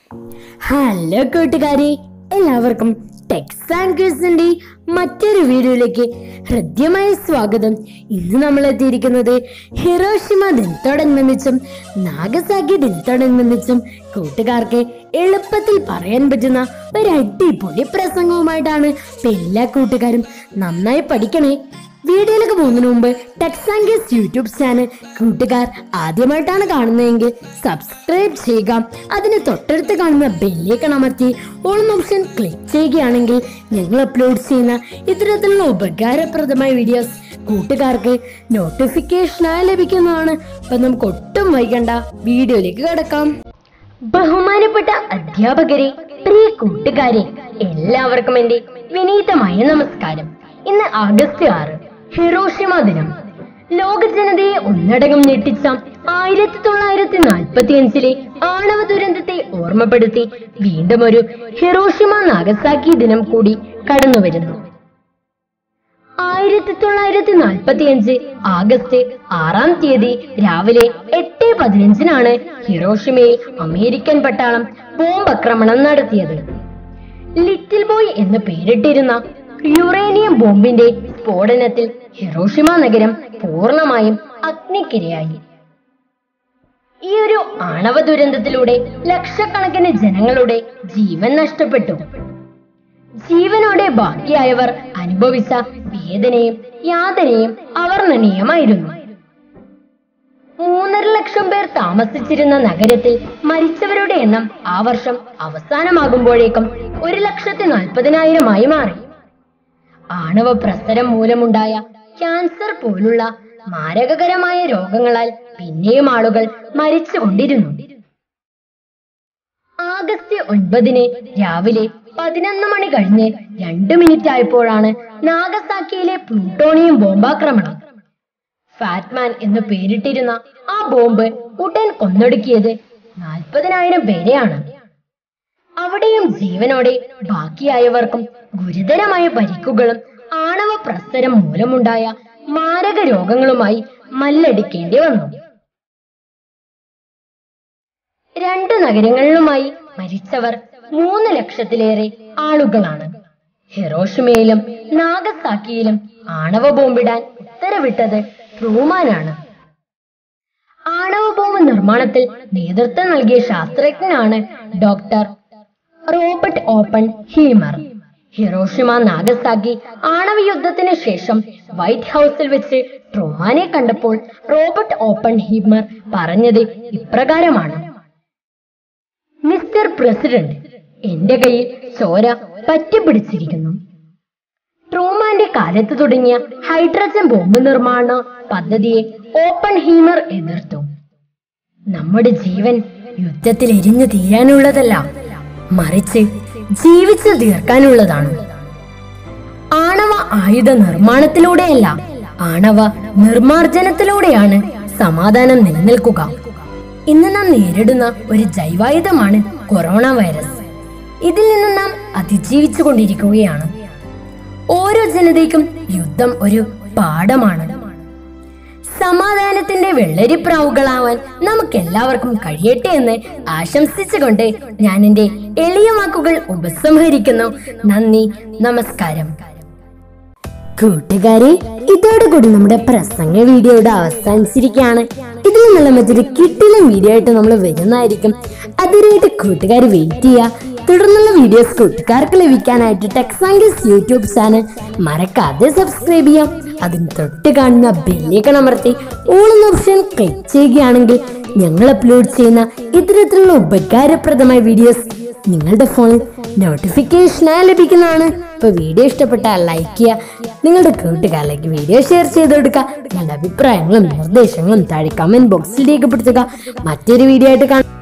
hello കൂട്ടുകാരെ എല്ലാവർക്കും Tex and ക്വിസിന്റെ മറ്റൊരു വീഡിയോയിലേക്ക് ഹൃദ്യമായ സ്വാഗതം ഇന്ന് നമ്മൾ എത്തിയിരിക്കുന്നത് ഹിറോഷിമ ദിനത്തോടനുബന്ധിച്ചും നാഗസാക്കി ദിനത്തോടനുബന്ധിച്ചും കൂട്ടുകാർക്ക് എളുപ്പത്തിൽ പറയാൻ പറ്റുന്ന ഒരു അടിപൊളി പ്രസംഗവുമായിട്ടാണ് ഇപ്പൊ എല്ലാ കൂട്ടുകാരും നന്നായി പഠിക്കണേ വീഡിയോയിലേക്ക് പോകുന്നതിന് മുമ്പ് ടെക്സ് ആൻഡ് ഗെസ് യൂട്യൂബ് ചാനൽ കൂട്ടുകാർ ആദ്യമായിട്ടാണ് കാണുന്നതെങ്കിൽ സബ്സ്ക്രൈബ് ചെയ്യുക അതിന് തൊട്ടടുത്ത് കാണുന്ന ബെല്ലേക്കൺ അമർത്തി ഓൺ ഓപ്ഷൻ ക്ലിക്ക് ചെയ്യുകയാണെങ്കിൽ ഞങ്ങൾ അപ്ലോഡ് ചെയ്യുന്ന ഇത്തരത്തിലുള്ള ഉപകാരപ്രദമായ വീഡിയോസ് കൂട്ടുകാർക്ക് നോട്ടിഫിക്കേഷനായി ലഭിക്കുന്നതാണ് അപ്പൊ നമുക്ക് ഒട്ടും വൈകണ്ട വീഡിയോയിലേക്ക് കിടക്കാം ബഹുമാനപ്പെട്ട അധ്യാപകരെ പ്രിയ കൂട്ടുകാരെ എല്ലാവർക്കും എന്റെ വിനീതമായ നമസ്കാരം ഇന്ന് ആഗസ്റ്റ് ആറ് ഹിറോഷിമ ദിനം ലോക ജനതയെ ഒന്നടങ്കം ഞെട്ടിച്ച ആയിരത്തി തൊള്ളായിരത്തി നാൽപ്പത്തി അഞ്ചിലെ ആണവ ദുരന്തത്തെ ഓർമ്മപ്പെടുത്തി വീണ്ടും ഒരു ഹിറോഷിമ നാഗസാക്കി ദിനം കൂടി കടന്നുവരുന്നു ആയിരത്തി തൊള്ളായിരത്തി നാൽപ്പത്തി അഞ്ച് ആഗസ്റ്റ് ആറാം തീയതി രാവിലെ എട്ട് പതിനഞ്ചിനാണ് ഹിറോഷിമയിൽ അമേരിക്കൻ പട്ടാളം ബോംബ് ആക്രമണം നടത്തിയത് ലിറ്റിൽ ബോയ് എന്ന് പേരിട്ടിരുന്ന യുറേനിയം ബോംബിന്റെ സ്ഫോടനത്തിൽ ഹിറോഷിമ നഗരം പൂർണ്ണമായും അഗ്നിക്കിരയായി ഈ ഒരു ആണവ ദുരന്തത്തിലൂടെ ലക്ഷക്കണക്കിന് ജനങ്ങളുടെ ജീവൻ നഷ്ടപ്പെട്ടു ജീവനോടെ ബാക്കിയായവർ അനുഭവിച്ച വേദനയും യാതനയും അവർണ്ണനീയമായിരുന്നു മൂന്നര ലക്ഷം പേർ താമസിച്ചിരുന്ന നഗരത്തിൽ മരിച്ചവരുടെ എണ്ണം ആ വർഷം അവസാനമാകുമ്പോഴേക്കും ഒരു ലക്ഷത്തി നാൽപ്പതിനായിരമായി മാറി ആണവ പ്രസരം മൂലമുണ്ടായ ക്യാൻസർ പോലുള്ള മാരകകരമായ രോഗങ്ങളാൽ പിന്നെയും ആളുകൾ മരിച്ചുകൊണ്ടിരുന്നു ആഗസ്റ്റ് ഒൻപതിന് രാവിലെ പതിനൊന്ന് മണി കഴിഞ്ഞ് രണ്ട് മിനിറ്റ് ആയപ്പോഴാണ് നാഗസാക്കിയിലെ പ്ലൂട്ടോണിയം ബോംബാക്രമണം ഫാറ്റ്മാൻ എന്ന് പേരിട്ടിരുന്ന ആ ബോംബ് ഉടൻ കൊന്നൊടുക്കിയത് നാൽപ്പതിനായിരം പേരെയാണ് അവിടെയും ജീവനോടെ ബാക്കിയായവർക്കും ഗുരുതരമായ പരിക്കുകളും ആണവ പ്രസരം മൂലമുണ്ടായ മാരക രോഗങ്ങളുമായി മല്ലടിക്കേണ്ടി വന്നു രണ്ട് നഗരങ്ങളിലുമായി മരിച്ചവർ മൂന്ന് ലക്ഷത്തിലേറെ ആളുകളാണ് ഹിറോഷിമയിലും നാഗസാക്കിയിലും ആണവ ബോംബിടാൻ ഉത്തരവിട്ടത് ട്രൂമാനാണ് ആണവ ബോംബ് നിർമ്മാണത്തിൽ നേതൃത്വം നൽകിയ ശാസ്ത്രജ്ഞനാണ് doctor Robert Oppenheimer Hiroshima Nagasaki ആണവ യുദ്ധത്തിന് ശേഷം വൈറ്റ് ഹൗസിൽ വെച്ച് ട്രൂമാനെ കണ്ടപ്പോൾ റോബർട്ട് ഓപ്പൺ ഹീമർ പറഞ്ഞത് ഇപ്രകാരമാണ് മിസ്റ്റർ പ്രസിഡന്റ് എന്റെ കയ്യിൽ ചോര പറ്റിപ്പിടിച്ചിരിക്കുന്നു ട്രൂമാന്റെ കാലത്ത് തുടങ്ങിയ ഹൈഡ്രജൻ ബോംബ് നിർമ്മാണ പദ്ധതിയെ ഓപ്പൺ ഹീമർ എതിർത്തു നമ്മുടെ ജീവൻ യുദ്ധത്തിൽ എരിഞ്ഞു തീരാനുള്ളതല്ല മറിച്ച് ജീവിച്ചു തീർക്കാനുള്ളതാണ് ആണവ ആയുധ നിർമ്മാണത്തിലൂടെയല്ല ആണവ നിർമ്മാർജ്ജനത്തിലൂടെയാണ് സമാധാനം നിലനിൽക്കുക ഇന്ന് നാം നേരിടുന്ന ഒരു ജൈവായുധമാണ് കൊറോണ വൈറസ് ഇതിൽ നിന്ന് നാം അതിജീവിച്ചു കൊണ്ടിരിക്കുകയാണ് ഓരോ ജനതയ്ക്കും യുദ്ധം ഒരു പാഠമാണ് സമാധാനത്തിന്റെ വെള്ളരിപ്രാവുകളാവാൻ നമുക്ക് എല്ലാവർക്കും കഴിയട്ടെ എന്ന് ആശംസിച്ചുകൊണ്ട് ഞാൻ എന്റെ എളിയ വാക്കുകൾ ഉപസംഹരിക്കുന്നു നന്ദി നമസ്കാരം കൂട്ടുകാരെ ഇതോടുകൂടി നമ്മുടെ പ്രസംഗ വീഡിയോയുടെ അവസാനിച്ചിരിക്കുകയാണ് ഇതിൽ നിന്നുള്ള മറ്റൊരു കിട്ടിലും വീഡിയോ ആയിട്ട് നമ്മൾ വരുന്നതായിരിക്കും അതിനായിട്ട് കൂട്ടുകാർ വെയിറ്റ് ചെയ്യുക തുടർന്നുള്ള വീഡിയോസ് കൂട്ടുകാർക്ക് ലഭിക്കാനായിട്ട് ടെക്സാങ്കിസ് യൂട്യൂബ് ചാനൽ മറക്കാതെ സബ്സ്ക്രൈബ് ചെയ്യാം അതിന് തൊട്ട് കാണുന്ന ബെല്ലേക്കൺ അമർത്തി ഓൾ എന്ന ഓപ്ഷൻ ക്ലിക്ക് ചെയ്യുകയാണെങ്കിൽ ഞങ്ങൾ അപ്ലോഡ് ചെയ്യുന്ന ഇത്തരത്തിലുള്ള ഉപകാരപ്രദമായ വീഡിയോസ് നിങ്ങളുടെ ഫോണിൽ നോട്ടിഫിക്കേഷനായി ലഭിക്കുന്നതാണ് ഇപ്പൊ വീഡിയോ ഇഷ്ടപ്പെട്ടാൽ ലൈക്ക് ചെയ്യുക നിങ്ങളുടെ കൂട്ടുകാരിലേക്ക് വീഡിയോ ഷെയർ ചെയ്ത് കൊടുക്കുക നിങ്ങളുടെ അഭിപ്രായങ്ങളും നിർദ്ദേശങ്ങളും താഴെ കമന്റ് ബോക്സിൽ രേഖപ്പെടുത്തുക മറ്റൊരു വീഡിയോ ആയിട്ട് കാണാം